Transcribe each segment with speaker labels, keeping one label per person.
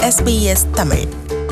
Speaker 1: SBS Tamil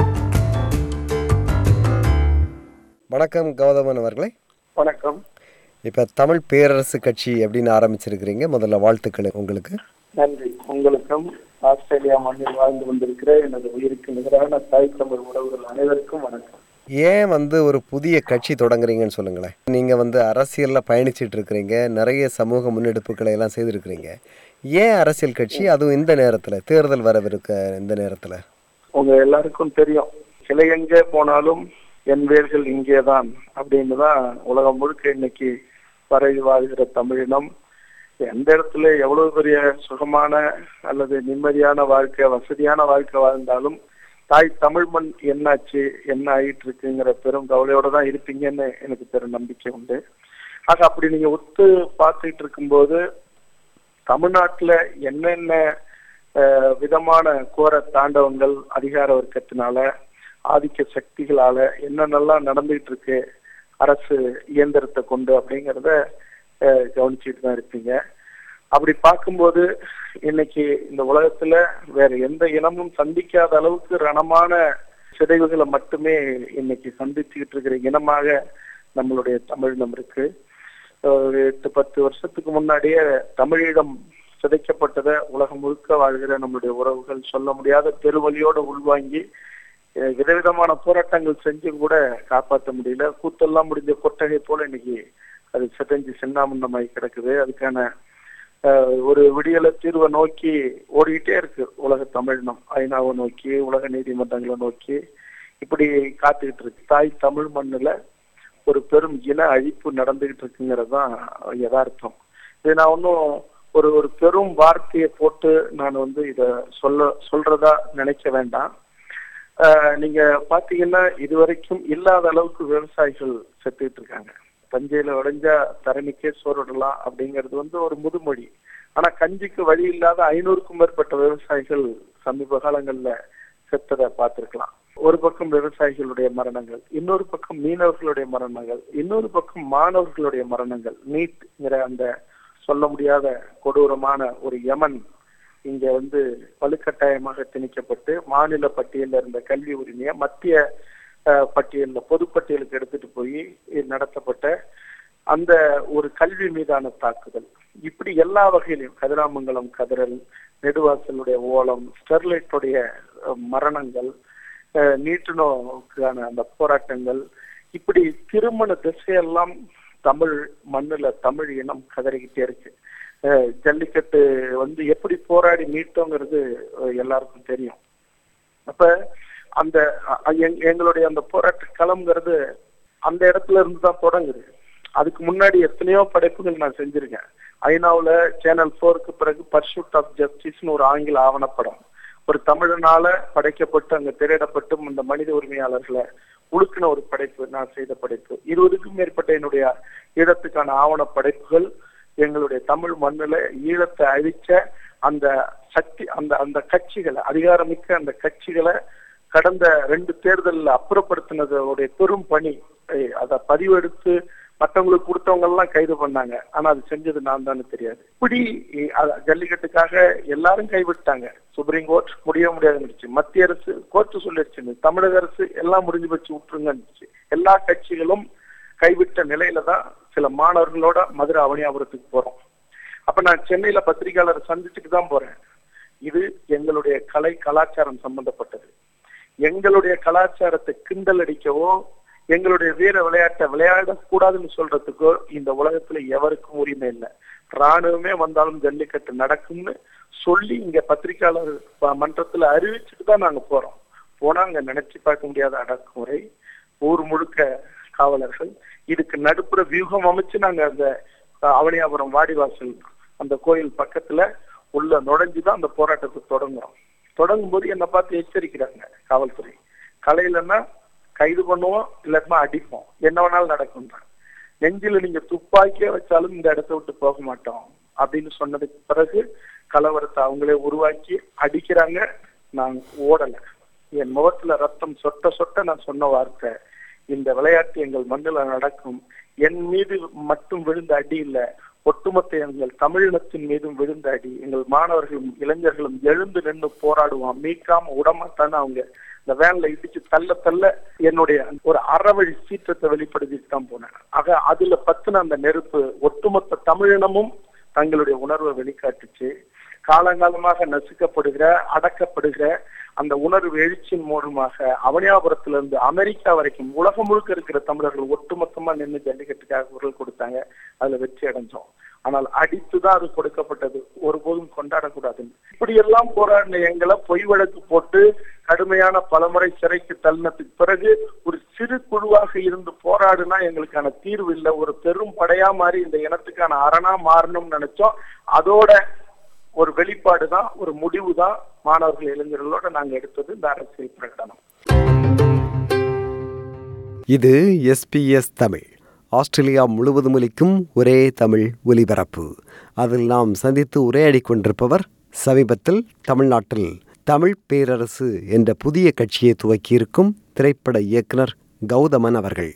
Speaker 2: வணக்கம் கௌதமன் அவர்களே
Speaker 3: வணக்கம்
Speaker 2: இப்போ தமிழ் பேரரசு கட்சி அப்படின்னு ஆரம்பிச்சிருக்கிறீங்க முதல்ல வாழ்த்துக்கள் உங்களுக்கு
Speaker 3: நன்றி உங்களுக்கும் ஆஸ்திரேலியா மண்ணில் வாழ்ந்து கொண்டிருக்கிற எனது உயிருக்கு நிகரான தாய் தமிழ் உறவுகள் அனைவருக்கும் வணக்கம்
Speaker 2: ஏன் வந்து ஒரு புதிய கட்சி தொடங்குறீங்கன்னு சொல்லுங்களேன் நீங்கள் வந்து அரசியலில் பயணிச்சிட்டு இருக்கிறீங்க நிறைய சமூக முன்னெடுப்புகளை எல்லாம் செய்திருக்கிறீங்க ஏன் அரசியல் கட்சி அதுவும் இந்த நேரத்தில் தேர்தல் வரவிருக்க இந்த நேரத்தில்
Speaker 3: உங்க எல்லாருக்கும் தெரியும் கிளை எங்கே போனாலும் என் வேர்கள் இங்கேதான் அப்படின்னு தான் உலகம் முழுக்க இன்னைக்கு பரவி வாழ்கிற தமிழினம் எந்த இடத்துல எவ்வளவு பெரிய சுகமான அல்லது நிம்மதியான வாழ்க்கை வசதியான வாழ்க்கை வாழ்ந்தாலும் தாய் தமிழ் மண் என்னாச்சு என்ன ஆயிட்டு இருக்குங்கிற பெரும் கவலையோட தான் இருப்பீங்கன்னு எனக்கு பெரும் நம்பிக்கை உண்டு ஆக அப்படி நீங்க ஒத்து பார்த்துட்டு இருக்கும்போது தமிழ்நாட்டுல என்னென்ன அஹ், விதமான கோர தாண்டவங்கள் அதிகார வர்க்கத்தினால ஆதிக்க சக்திகளால என்னென்னலாம் நடந்துகிட்டு இருக்கு அரசு இயந்திரத்தை கொண்டு அப்படிங்கிறத அஹ், கவனிச்சுட்டு தான் இருப்பீங்க அப்படி பார்க்கும்போது இன்னைக்கு இந்த உலகத்துல வேற எந்த இனமும் சந்திக்காத அளவுக்கு ரணமான சிதைவுகளை மட்டுமே இன்னைக்கு சந்திச்சுக்கிட்டு இருக்கிற இனமாக நம்மளுடைய தமிழினம் இருக்கு ஒரு எட்டு பத்து வருஷத்துக்கு முன்னாடியே தமிழீழம் சிதைக்கப்பட்டதை உலகம் முழுக்க வாழ்கிற நம்மளுடைய உறவுகள் சொல்ல முடியாத பெருவழியோட உள்வாங்கி அஹ், விதவிதமான போராட்டங்கள் செஞ்சு கூட காப்பாற்ற முடியல கூத்தெல்லாம் முடிஞ்ச கொட்டகை போல இன்னைக்கு அது சிதைஞ்சு சின்னாமுன்னமாய் கிடக்குது அதுக்கான அஹ், ஒரு விடியல தீர்வை நோக்கி ஓடிக்கிட்டே இருக்கு உலக தமிழினம் ஐநாவை நோக்கி உலக நீதிமன்றங்களை நோக்கி இப்படி காத்துக்கிட்டு இருக்கு தாய் தமிழ் மண்ணுல ஒரு பெரும் இன அழிப்பு நடந்துகிட்டு இருக்குங்கிறது தான் யதார்த்தம் இது நான் ஒன்றும் ஒரு ஒரு பெரும் வார்த்தையை போட்டு நான் வந்து இத சொல்ல சொல்றதா நினைக்க வேண்டாம் ஆஹ் நீங்க பாத்தீங்கன்னா இதுவரைக்கும் இல்லாத அளவுக்கு விவசாயிகள் செத்துக்கிட்டு இருக்காங்க தஞ்சையில உடைஞ்சா தரணிக்கே சோறுடலாம் அப்படிங்கிறது வந்து ஒரு முதுமொழி ஆனா கஞ்சிக்கு வழி இல்லாத ஐநூறுக்கும் மேற்பட்ட விவசாயிகள் சமீப காலங்கள்ல செத்ததை பார்த்திருக்கலாம் ஒரு பக்கம் விவசாயிகளுடைய மரணங்கள் இன்னொரு பக்கம் மீனவர்களுடைய மரணங்கள் இன்னொரு பக்கம் மாணவர்களுடைய மரணங்கள் நீட்ங்கிற அந்த சொல்ல முடியாத கொடூரமான ஒரு யமன் இங்க வந்து வலுக்கட்டாயமாக திணிக்கப்பட்டு மாநில பட்டியலில் இருந்த கல்வி உரிமையை மத்திய அஹ், பட்டியல்ல பொதுப்பட்டியலுக்கு எடுத்துட்டு போய் நடத்தப்பட்ட அந்த ஒரு கல்வி மீதான தாக்குதல் இப்படி எல்லா வகையிலும் கதிராமங்கலம் கதிரல் நெடுவாசலுடைய ஓலம் ஸ்டெர்லைட்டுடைய அஹ், மரணங்கள் அஹ், நீட்டுனோக்கான அந்த போராட்டங்கள் இப்படி திருமண திசையெல்லாம் தமிழ் மண்ணுல தமிழ் இனம் கதறிக்கிட்டே இருக்கு அஹ், ஜல்லிக்கட்டு வந்து எப்படி போராடி மீட்டோங்கிறது அஹ், எல்லாருக்கும் தெரியும் அப்ப அந்த அ- எங்- எங்களுடைய அந்த போராட்ட களம்ங்கிறது அந்த இடத்துல இருந்து தான் தொடங்குது அதுக்கு முன்னாடி எத்தனையோ படைப்புகள் நான் செஞ்சிருக்கேன் ஐநாவுல சேனல் போருக்கு பிறகு பர்சூட் ஆஃப் ஜஸ்டிஸ்னு ஒரு ஆங்கில ஆவணப்படம் ஒரு தமிழனால படைக்கப்பட்டு அங்க திரையிடப்பட்டும் அந்த மனித உரிமையாளர்களை உழுக்கின ஒரு படைப்பு நான் செய்த படைப்பு இருபதுக்கும் மேற்பட்ட என்னுடைய ஈழத்துக்கான ஆவண படைப்புகள் எங்களுடைய தமிழ் மண்ணுல ஈழத்தை அழிச்ச அந்த சக்தி அந்த அந்த கட்சிகளை அதிகாரமிக்க அந்த கட்சிகளை கடந்த ரெண்டு தேர்தலில் அப்புறப்படுத்தினதோடைய பெரும் பணி ஏய், அத பதிவெடுத்து மற்றவங்களுக்கு கொடுத்தவங்க எல்லாம் கைது பண்ணாங்க ஆனா அது செஞ்சது நான் தானே தெரியாது இப்படி இ- அத- ஜல்லிக்கட்டுக்காக எல்லாரும் கைவிட்டாங்க சுப்ரீம் கோர்ட் முடிய முடியாதுன்னு மத்திய அரசு கோர்ட்டு சொல்லிடுச்சு தமிழக அரசு எல்லாம் முடிஞ்சு வச்சு விட்டுருங்கன்னு எல்லா கட்சிகளும் கைவிட்ட நிலையில தான் சில மாணவர்களோட மதுரை அவனியாபுரத்துக்கு போறோம் அப்ப நான் சென்னையில பத்திரிகையாளரை சந்திச்சுட்டு தான் போறேன் இது எங்களுடைய கலை கலாச்சாரம் சம்பந்தப்பட்டது எங்களுடைய கலாச்சாரத்தை கிண்டல் அடிக்கவோ எங்களுடைய வீர விளையாட்டை விளையாடக்கூடாதுன்னு சொல்றதுக்கோ இந்த உலகத்துல எவருக்கும் உரிமை இல்லை ராணுவமே வந்தாலும் ஜல்லிக்கட்டு நடக்கும்னு சொல்லி இங்க பத்திரிகையாளர் ப- மன்றத்துல அறிவிச்சுட்டு தான் நாங்க போறோம் போனா அங்க நினைச்சு பார்க்க முடியாத அடக்குமுறை ஊர் முழுக்க காவலர்கள் இதுக்கு நடுப்புற வியூகம் அமைச்சு நாங்க அந்த அஹ், அவனியாபுரம் வாடிவாசல் அந்த கோயில் பக்கத்துல உள்ள நுழைஞ்சுதான் அந்த போராட்டத்தை தொடங்குறோம் தொடங்கும் போது என்னை பார்த்து எச்சரிக்கிறாங்க காவல்துறை கலையிலன்னா கைது பண்ணுவோம் இல்லாட்டினா அடிப்போம் என்ன வேணாலும் நடக்கும்ன்றாங்க நெஞ்சில நீங்க துப்பாக்கியே வச்சாலும் இந்த இடத்த விட்டு போக மாட்டோம் அப்படின்னு சொன்னதுக்கு பிறகு கலவரத்தை அவங்களே உருவாக்கி அடிக்கிறாங்க நான் ஓடல என் முகத்துல ரத்தம் சொட்ட சொட்ட நான் சொன்ன வார்த்தை இந்த விளையாட்டு எங்கள் மண்ணில் நடக்கும் என் மீது மட்டும் விழுந்த அடி இல்ல ஒட்டுமொத்த எங்கள் தமிழினத்தின் மீதும் விழுந்த அடி எங்கள் மாணவர்களும் இளைஞர்களும் எழுந்து நின்று போராடுவோம் மீட்காம உடமாத்தான்னு அவங்க இந்த வேன்ல இடிச்சு தள்ள தள்ள என்னுடைய ஒரு அறவழி சீற்றத்தை வெளிப்படுத்திட்டு தான் போனேன் ஆக அதுல பத்தின அந்த நெருப்பு ஒட்டுமொத்த தமிழினமும் தங்களுடைய உணர்வை வெளிக்காட்டுச்சு காலங்காலமாக நசுக்கப்படுகிற அடக்கப்படுகிற அந்த உணர்வு எழுச்சியின் மூலமாக அவனியாபுரத்திலிருந்து அமெரிக்கா வரைக்கும் உலகம் முழுக்க இருக்கிற தமிழர்கள் ஒட்டுமொத்தமா நின்று ஜல்லிக்கட்டுக்காக குரல் கொடுத்தாங்க அதுல வெற்றி அடைஞ்சோம் ஆனால் அடித்துதான் அது கொடுக்கப்பட்டது ஒருபோதும் கொண்டாடக்கூடாது இப்படியெல்லாம் போராடின எங்களை பொய் வழக்கு போட்டு கடுமையான பலமுறை சிறைக்கு தள்ளினதுக்கு பிறகு ஒரு சிறு குழுவாக இருந்து போராடுனா எங்களுக்கான தீர்வு இல்லை ஒரு பெரும் படையா மாறி இந்த இனத்துக்கான அரணா மாறணும்னு நினைச்சோம் அதோட ஒரு வெளிப்பாடு தான் ஒரு முடிவு தான் மாணவர்கள் இளைஞர்களோட நாங்க எடுத்தது இந்த அரசியல் பிரகடனம்
Speaker 2: இது எஸ்பிஎஸ் தமிழ் ஆஸ்திரேலியா முழுவதும் ஒலிக்கும் ஒரே தமிழ் ஒலிபரப்பு அதில் நாம் சந்தித்து உரையாடி கொண்டிருப்பவர் சமீபத்தில் தமிழ்நாட்டில் தமிழ் பேரரசு என்ற புதிய கட்சியை துவக்கியிருக்கும் திரைப்பட இயக்குனர் கௌதமன் அவர்கள்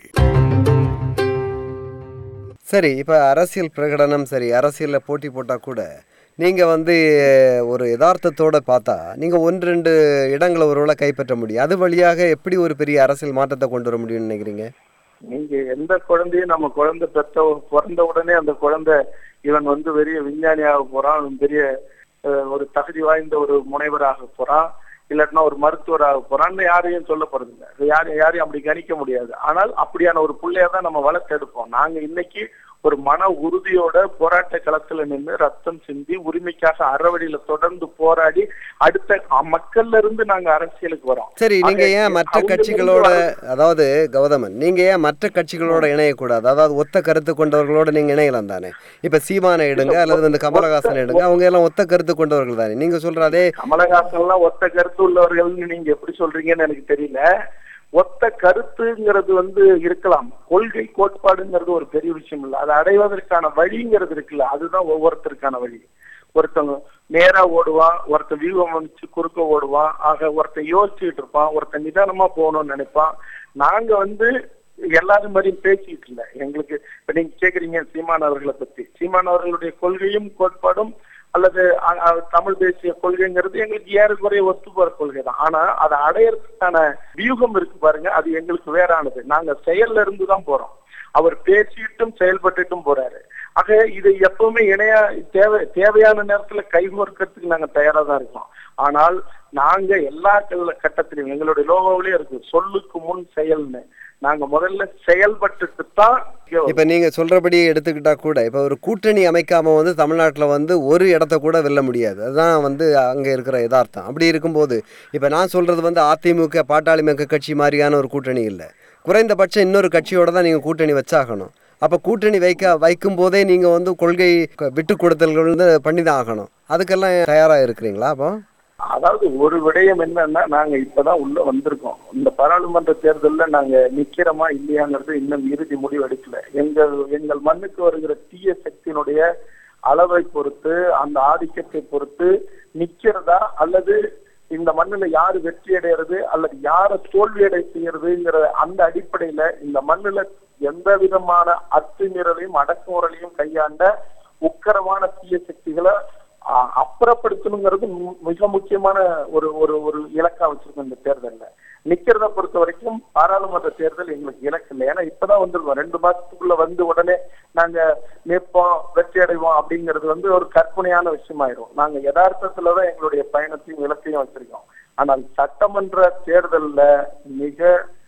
Speaker 2: சரி இப்போ அரசியல் பிரகடனம் சரி அரசியலில் போட்டி போட்டால் கூட நீங்கள் வந்து ஒரு யதார்த்தத்தோட பார்த்தா நீங்கள் ஒன்று ரெண்டு இடங்களை ஒருவேளை கைப்பற்ற முடியும் அது வழியாக எப்படி ஒரு பெரிய அரசியல் மாற்றத்தை கொண்டு வர முடியும்னு நினைக்கிறீங்க
Speaker 3: நீங்க எந்த குழந்தையும் நம்ம குழந்தை பெற்ற பிறந்த உடனே அந்த குழந்தை இவன் வந்து பெரிய விஞ்ஞானியாக போறான் இவன் பெரிய அஹ், ஒரு தகுதி வாய்ந்த ஒரு முனைவராக போறான் இல்லாட்டினா ஒரு மருத்துவராக போறான்னு யாரையும் சொல்ல போறது இல்லை அது யாரையும் யாரையும் அப்படி கணிக்க முடியாது ஆனால் அப்படியான ஒரு பிள்ளையா தான் நம்ம வளர்த்தெடுப்போம் நாங்க இன்னைக்கு ஒரு மன உறுதியோட போராட்ட களத்துல நின்று ரத்தம் சிந்தி உரிமைக்காக அறவழியில தொடர்ந்து போராடி அடுத்த அ- மக்கள்ல இருந்து நாங்க அரசியலுக்கு வரோம்
Speaker 2: சரி நீங்க
Speaker 3: ஆக,
Speaker 2: ஏன் மற்ற
Speaker 3: அவங்க
Speaker 2: கட்சிகளோட
Speaker 3: இருந்து
Speaker 2: அதாவது கௌதமன் நீங்க ஏன் மற்ற கட்சிகளோட இணையக்கூடாது அதாவது ஒத்த கருத்து கொண்டவர்களோட நீங்க இணையலாம் தானே இப்ப சீமானை எடுங்க அல்லது வந்து கமலஹாசன் எடுங்க அவங்க எல்லாம் ஒத்த கருத்து கொண்டவர்கள் தானே நீங்க சொல்ற அதே
Speaker 3: கமலஹாசன் எல்லாம் ஒத்த கருத்து உள்ளவர்கள்னு நீங்க எப்படி சொல்றீங்கன்னு எனக்கு தெரியல ஒத்த கருத்துங்கிறது வந்து இருக்கலாம் கொள்கை கோட்பாடுங்கிறது ஒரு பெரிய விஷயம் இல்ல அதை அடைவதற்கான வழிங்கிறது இருக்குல்ல அதுதான் ஒவ்வொருத்தருக்கான வழி ஒருத்தவங்க நேரா ஓடுவான் ஒருத்தன் வியூகம் அமைச்சு குறுக்க ஓடுவான் ஆக ஒருத்தன் யோசிச்சுட்டு இருப்பான் ஒருத்தன் நிதானமா போகணும்னு நினைப்பான் நாங்க வந்து எல்லாரும் மாதிரியும் பேசிட்டு இல்ல எங்களுக்கு இப்ப நீங்க கேக்குறீங்க சீமான் அவர்களை பத்தி சீமான் அவர்களுடைய கொள்கையும் கோட்பாடும் அல்லது அ- அ- தமிழ் தேசிய கொள்கைங்கிறது எங்களுக்கு ஏறக்குறைய ஒத்து போற கொள்கை தான் ஆனா அதை அடையறதுக்கான வியூகம் இருக்கு பாருங்க அது எங்களுக்கு வேறானது நாங்க செயல்ல இருந்து தான் போறோம் அவர் பேசிட்டும் செயல்பட்டுட்டும் போறாரு ஆக இது எப்பவுமே இணையா தேவை தேவையான நேரத்துல கைகோர்க்கறதுக்கு நாங்க தயாரா தான் இருக்கோம் ஆனால் நாங்க எல்லா கல்ல- கட்டத்திலும் எங்களுடைய லோகோவிலே இருக்கு சொல்லுக்கு முன் செயல்னு நாங்க முதல்ல செயல்பட்டுட்டு தான் இங்க
Speaker 2: இப்ப நீங்க சொல்றபடி எடுத்துக்கிட்டா கூட இப்ப ஒரு கூட்டணி அமைக்காம வந்து தமிழ்நாட்டுல வந்து ஒரு இடத்த கூட வெல்ல முடியாது அதுதான் வந்து அங்க இருக்கிற யதார்த்தம் அப்படி இருக்கும்போது இப்ப நான் சொல்றது வந்து அதிமுக பாட்டாளி மக்கள் கட்சி மாதிரியான ஒரு கூட்டணி இல்லை குறைந்தபட்சம் இன்னொரு கட்சியோட தான் நீங்க கூட்டணி வச்சாகணும் அப்ப கூட்டணி வைக்க வைக்கும் போதே நீங்க வந்து கொள்கை விட்டு கொடுத்தல்கள் வந்து பண்ணி தான் ஆகணும் அதுக்கெல்லாம் தயாரா இருக்கிறீங்களா அப்போ
Speaker 3: அதாவது ஒரு விடயம் என்னன்னா நாங்க இப்பதான் உள்ள வந்திருக்கோம் இந்த பாராளுமன்ற தேர்தல்ல நாங்க நிக்கிறோமா இல்லையாங்கிறது இன்னும் இறுதி முடிவு எடுக்கல எங்கள் எங்கள் மண்ணுக்கு வருகிற தீய சக்தியினுடைய அளவை பொறுத்து அந்த ஆதிக்கத்தை பொறுத்து நிக்கிறதா அல்லது இந்த மண்ணுல யாரு வெற்றி அடையிறது அல்லது யார தோல்வி அடை செய்யறதுங்கிற அந்த அடிப்படையில இந்த மண்ணுல எந்த விதமான அத்துமீறலையும் அடக்குமுறலையும் கையாண்ட உக்கரமான தீய சக்திகளை ஆஹ் அப்புறப்படுத்தணுங்கிறது மு- மிக முக்கியமான ஒரு ஒரு ஒரு இலக்கா வச்சிருக்கோம் இந்த தேர்தல்ல நிக்கிறத பொறுத்த வரைக்கும் பாராளுமன்ற தேர்தல் எங்களுக்கு இலக்கு இல்லை ஏன்னா இப்பதான் வந்திருக்கோம் ரெண்டு மாசத்துக்குள்ள வந்து உடனே நாங்க நிற்போம் வெற்றி அடைவோம் அப்படிங்கிறது வந்து ஒரு கற்பனையான விஷயமாயிரும் நாங்க யதார்த்தத்துலதான் எங்களுடைய பயணத்தையும் இலக்கையும் வச்சிருக்கோம் ஆனால் சட்டமன்ற தேர்தல்ல மிக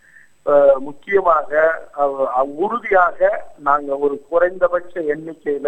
Speaker 3: அஹ், முக்கியமாக அஹ், அஹ், உறுதியாக நாங்க ஒரு குறைந்தபட்ச எண்ணிக்கையில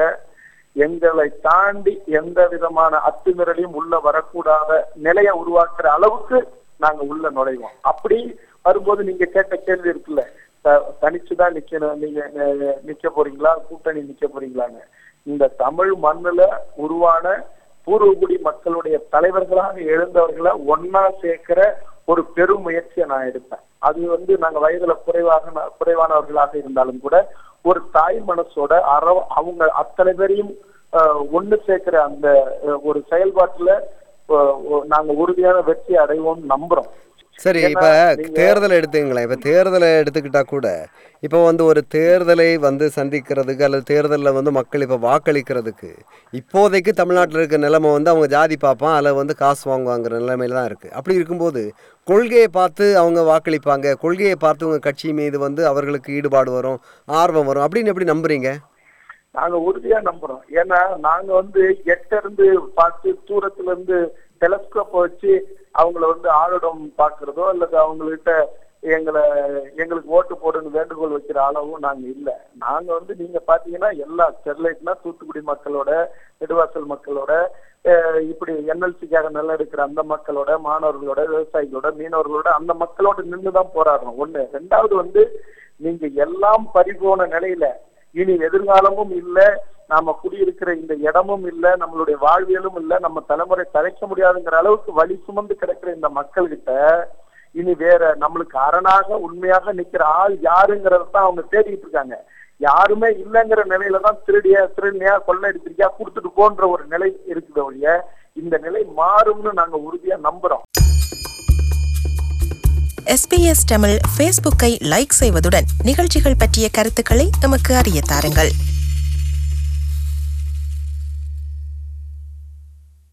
Speaker 3: எங்களை தாண்டி எந்த விதமான அத்துமீறலையும் உள்ள வரக்கூடாத நிலையை உருவாக்குற அளவுக்கு நாங்க உள்ள நுழைவோம் அப்படி வரும்போது நீங்க கேட்ட கேள்வி இருக்குல்ல த- தனிச்சுதான் நிக்கணும் நீங்க அஹ், நிக்க போறீங்களா கூட்டணி நிக்க போறீங்களான்னு இந்த தமிழ் மண்ணுல உருவான பூர்வகுடி மக்களுடைய தலைவர்களாக எழுந்தவர்களை ஒன்னா சேர்க்கிற ஒரு பெரும் முயற்சியை நான் எடுப்பேன் அது வந்து நாங்க வயதுல குறைவாக குறைவானவர்களாக இருந்தாலும் கூட ஒரு தாய் மனசோட அற அவங்க அத்தனை பேரையும் அஹ், ஒண்ணு சேர்க்கிற அந்த அஹ், ஒரு செயல்பாட்டுல அஹ், ஒ- நாங்க உறுதியான வெற்றி அடைவோம் நம்புறோம்
Speaker 2: சரி
Speaker 3: ஏன்னா
Speaker 2: இப்ப
Speaker 3: நீங்க-
Speaker 2: தேர்தலை எடுத்துங்களேன் இப்ப தேர்தலை எடுத்துக்கிட்டா கூட இப்போ வந்து ஒரு தேர்தலை வந்து சந்திக்கிறதுக்கு அல்லது தேர்தலில் வந்து மக்கள் இப்போ வாக்களிக்கிறதுக்கு இப்போதைக்கு தமிழ்நாட்டில் இருக்க நிலைமை வந்து அவங்க ஜாதி பார்ப்பான் அதில் வந்து காசு வாங்குவாங்கிற நிலைமையில தான் இருக்குது அப்படி இருக்கும்போது கொள்கையை பார்த்து அவங்க வாக்களிப்பாங்க கொள்கையை பார்த்து உங்கள் கட்சி மீது வந்து அவர்களுக்கு ஈடுபாடு வரும் ஆர்வம் வரும் அப்படின்னு எப்படி நம்புறீங்க
Speaker 3: நாங்க உறுதியா நம்புறோம் ஏன்னா நாங்க வந்து எட்ட இருந்து பார்த்து தூரத்துல இருந்து டெலஸ்கோப் வச்சு அவங்கள வந்து ஆளுடம் பாக்குறதோ அல்லது அவங்ககிட்ட எங்களை எங்களுக்கு ஓட்டு போடுன்னு வேண்டுகோள் வைக்கிற அளவும் நாங்க இல்ல நாங்க வந்து நீங்க பாத்தீங்கன்னா எல்லா ஸ்டெர்லைட்னா தூத்துக்குடி மக்களோட நெடுவாசல் மக்களோட அஹ், இப்படி என்எல்சிக்காக நல்லெடுக்கிற அந்த மக்களோட மாணவர்களோட விவசாயிகளோட மீனவர்களோட அந்த மக்களோட நின்றுதான் போராடுறோம் ஒண்ணு ரெண்டாவது வந்து நீங்க எல்லாம் பறிபோன நிலையில இனி எதிர்காலமும் இல்ல நாம குடியிருக்கிற இந்த இடமும் இல்ல நம்மளுடைய வாழ்வியலும் இல்ல நம்ம தலைமுறை தலைக்க முடியாதுங்கிற அளவுக்கு வழி சுமந்து கிடக்கிற இந்த மக்கள் கிட்ட இனி வேற நம்மளுக்கு அரணாக உண்மையாக நிக்கிற ஆள் யாருங்கிறத தான் அவங்க தேடிட்டு இருக்காங்க யாருமே இல்லைங்கிற நிலையில தான் திருடிய திருநியா கொள்ளையடிச்சிருக்கியா கொடுத்துட்டு போன்ற ஒரு நிலை இருக்குது ஒழிய இந்த நிலை மாறும்னு நாங்க உறுதியா நம்புறோம்
Speaker 1: எஸ்பிஎஸ் தமிழ் ஃபேஸ்புக்கை லைக் செய்வதுடன் நிகழ்ச்சிகள் பற்றிய கருத்துக்களை நமக்கு அறிய தாருங்கள்